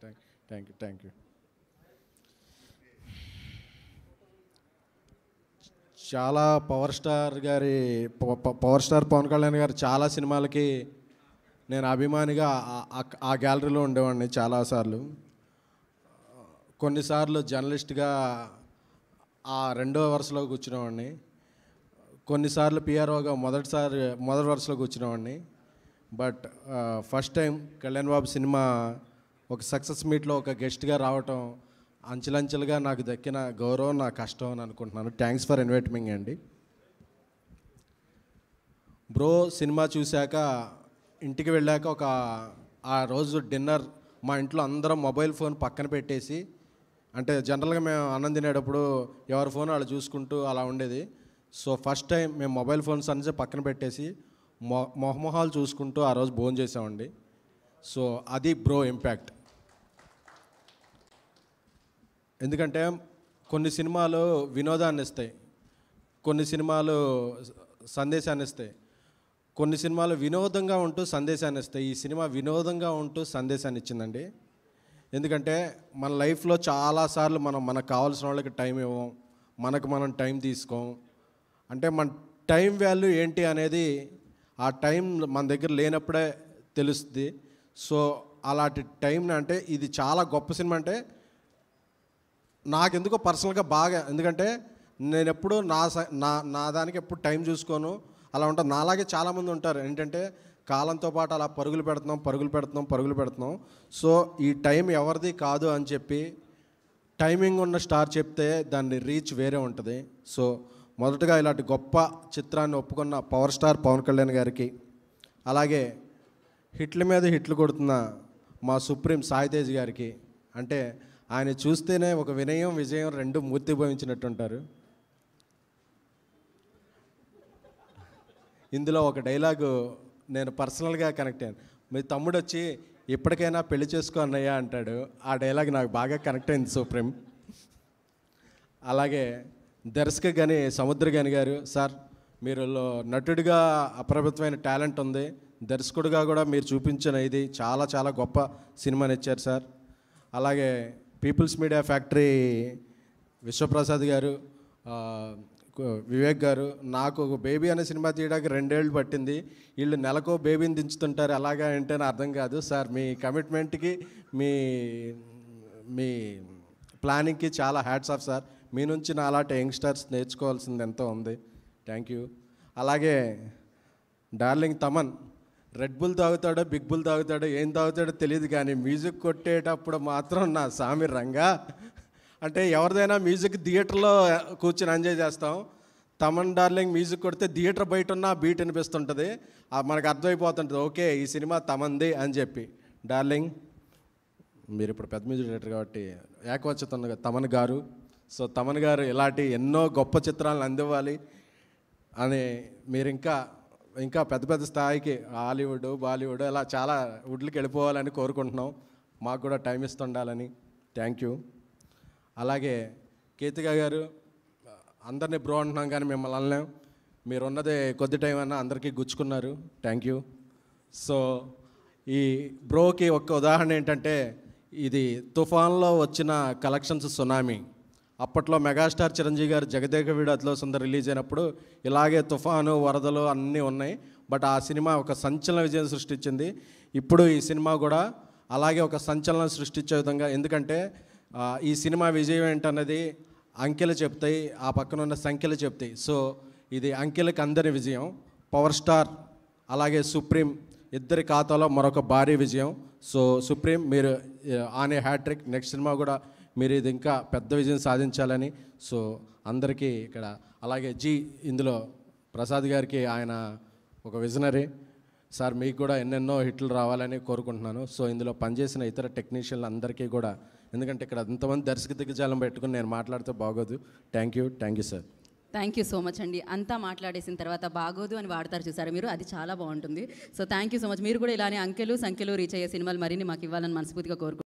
thank thank you thank you చాలా power star గారి ప- ప- పవర్ స్టార్ పవన్ కళ్యాణ్ గారు చాలా సినిమాలకి నేను అభిమానిగా ఆ- ఆ- ఆ గ్యాలరీలో ఉండేవాడిని చాలాసార్లు కొన్నిసార్లు జర్నలిస్ట్గా ఆ రెండో వరుసలో కూర్చునేవాడిని కొన్నిసార్లు పిఆర్ఓగా మొదటిసారి మొదటి వరుసలో కూర్చునేవాడిని but first time Kalyan Babu cinema ఒక సక్సెస్ మీట్లో ఒక గెస్ట్గా రావటం అంచెలంచెలుగా నాకు దక్కిన గౌరవం నా కష్టం అని అనుకుంటున్నాను థ్యాంక్స్ ఫర్ ఇన్వైట్మింగ్ అండి బ్రో సినిమా చూశాక ఇంటికి వెళ్ళాక ఒక ఆ రోజు డిన్నర్ మా ఇంట్లో అందరం మొబైల్ ఫోన్ పక్కన పెట్టేసి అంటే జనరల్గా మేము అన్నం తినేటప్పుడు ఎవరి ఫోన్ వాళ్ళు చూసుకుంటూ అలా ఉండేది సో ఫస్ట్ టైం మేము మొబైల్ ఫోన్స్ అన్నీ పక్కన పెట్టేసి మొ మొహమొహాలు చూసుకుంటూ ఆ రోజు భోజనం చేసామండి సో అది బ్రో ఇంపాక్ట్ ఎందుకంటే కొన్ని సినిమాలు వినోదాన్ని ఇస్తాయి కొన్ని సినిమాలు స- సందేశాన్ని ఇస్తాయి కొన్ని సినిమాలు వినోదంగా ఉంటూ సందేశాన్ని ఇస్తాయి ఈ సినిమా వినోదంగా ఉంటూ సందేశాన్ని ఇచ్చిందండి ఎందుకంటే మన లైఫ్లో చాలాసార్లు మనం మనకు కావాల్సిన వాళ్ళకి టైం ఇవ్వం మనకు మనం టైం తీసుకోం అంటే మన టైం వాల్యూ ఏంటి అనేది ఆ టైం మన దగ్గర లేనప్పుడే తెలుస్తుంది సో అలాంటి టైంని అంటే ఇది చాలా గొప్ప సినిమా అంటే నాకెందుకో పర్సనల్గా బాగా ఎందుకంటే నేను ఎప్పుడు నా స- నా నా దానికి ఎప్పుడు టైం చూసుకోను అలా ఉంటాను నాలాగే చాలామంది ఉంటారు ఏంటంటే కాలంతో పాటు అలా పరుగులు పెడుతున్నాం పరుగులు పెడుతున్నాం పరుగులు పెడుతున్నాం సో ఈ టైం ఎవరిది కాదు అని చెప్పి టైమింగ్ ఉన్న స్టార్ చెప్తే దాని రీచ్ వేరే ఉంటుంది సో మొదటగా ఇలాంటి గొప్ప చిత్రాన్ని ఒప్పుకున్న పవర్ స్టార్ పవన్ కళ్యాణ్ గారికి అలాగే హిట్ల మీద హిట్లు కొడుతున్న మా సుప్రీం సాయితేజ్ గారికి అంటే ఆయన చూస్తేనే ఒక వినయం విజయం రెండు మూర్తిభవించినట్టుంటారు ఇందులో ఒక డైలాగు నేను పర్సనల్గా కనెక్ట్ అయ్యాను మీ తమ్ముడు వచ్చి ఎప్పటికైనా పెళ్లి చేసుకో అన్నయ్య అంటాడు ఆ డైలాగ్ నాకు బాగా కనెక్ట్ అయింది సుప్రీం అలాగే దర్శక గని సముద్ర గని గారు సార్ మీరు లో- నటుడిగా అప్రభుత్వమైన టాలెంట్ ఉంది దర్శకుడిగా కూడా మీరు చూపించిన ఇది చాలా చాలా గొప్ప సినిమాని ఇచ్చారు సార్ అలాగే పీపుల్స్ మీడియా ఫ్యాక్టరీ విశ్వప్రసాద్ గారు ఆ, కు- వివేక్ గారు నాకు ఒక బేబీ అనే సినిమా తీయడానికి రెండేళ్ళు పట్టింది వీళ్ళు నెలకో బేబీని దించుతుంటారు అలాగా అంటే నా అర్థం కాదు సార్ మీ కమిట్మెంట్కి మీ మీ ప్లానింగ్కి చాలా హ్యాట్స్ ఆఫ్ సార్ మీ నుంచి నా అలాంటి యంగ్స్టర్స్ నేర్చుకోవాల్సింది ఎంతో ఉంది థ్యాంక్ యూ అలాగే డార్లింగ్ తమన్ రెడ్ బుల్ తాగుతాడో బిగ్ బుల్ తాగుతాడో ఏం తాగుతాడో తెలియదు కానీ మ్యూజిక్ కొట్టేటప్పుడు మాత్రం నా సామి రంగా అంటే ఎవరిదైనా మ్యూజిక్ థియేటర్లో కూర్చొని ఎంజాయ్ చేస్తాం తమన్ డార్లింగ్ మ్యూజిక్ కొడితే థియేటర్ బయట ఉన్న బీట్ అనిపిస్తుంటుంది ఆ మనకు అర్థమైపోతుంటుంది ఓకే ఈ సినిమా తమంది అని చెప్పి డార్లింగ్ మీరు ఇప్పుడు పెద్ద మ్యూజిక్ డైరెక్టర్ కాబట్టి ఏకవచనం తమన్ గారు సో తమన్ గారు ఇలాంటి ఎన్నో గొప్ప చిత్రాలను అందివ్వాలి అని మీరు ఇంకా ఇంకా పెద్ద పెద్ద స్థాయికి హాలీవుడ్ బాలీవుడ్ ఇలా చాలా వుడ్లకి వెళ్ళిపోవాలని కోరుకుంటున్నాం మాకు కూడా టైం ఇస్తుండాలని థ్యాంక్ యూ అలాగే కేతిక గారు అందరినీ బ్రో అంటున్నాం కానీ మిమ్మల్ని అనలేం మీరు ఉన్నదే కొద్ది టైం అన్నా అందరికీ గుచ్చుకున్నారు థ్యాంక్ యూ సో ఈ బ్రోకి ఒక్క ఉదాహరణ ఏంటంటే ఇది తుఫాన్లో వచ్చిన కలెక్షన్స్ సునామీ అప్పట్లో మెగాస్టార్ చిరంజీవి గారు జగదేక వీడు అతిలో సుందర్ రిలీజ్ అయినప్పుడు ఇలాగే తుఫాను వరదలు అన్నీ ఉన్నాయి బట్ ఆ సినిమా ఒక సంచలన విజయం సృష్టించింది ఇప్పుడు ఈ సినిమా కూడా అలాగే ఒక సంచలనం సృష్టించే విధంగా ఎందుకంటే ఆ, ఈ సినిమా విజయం ఏంటన్నది అంకెలు చెప్తాయి ఆ పక్కన ఉన్న సంఖ్యలు చెప్తాయి సో ఇది అంకెలకు అందరి విజయం పవర్ స్టార్ అలాగే సుప్రీం ఇద్దరి ఖాతాలో మరొక భారీ విజయం సో సుప్రీం మీరు ఆనే హ్యాట్రిక్ నెక్స్ట్ సినిమా కూడా మీరు ఇది ఇంకా పెద్ద విజయం సాధించాలని సో అందరికీ ఇక్కడ అలాగే జీ ఇందులో ప్రసాద్ గారికి ఆయన ఒక విజనరీ సార్ మీకు కూడా ఎన్నెన్నో హిట్లు రావాలని కోరుకుంటున్నాను సో ఇందులో పనిచేసిన ఇతర టెక్నీషియన్లు అందరికీ కూడా ఎందుకంటే ఇక్కడ అంతమంది దర్శక దిగ్గజాలం పెట్టుకుని నేను మాట్లాడితే బాగోదు thank you thank you sir thank you so much అండి అంతా మాట్లాడేసిన తర్వాత బాగోదు అని వాడతారు చూసారు మీరు అది చాలా బాగుంటుంది so thank you so much మీరు కూడా ఇలానే అంకెలు సంఖ్యలు రీచ్ అయ్యే సినిమాలు మరిన్ని మాకు ఇవ్వాలని మనస్ఫూర్తిగా కోరుకుంటున్నాను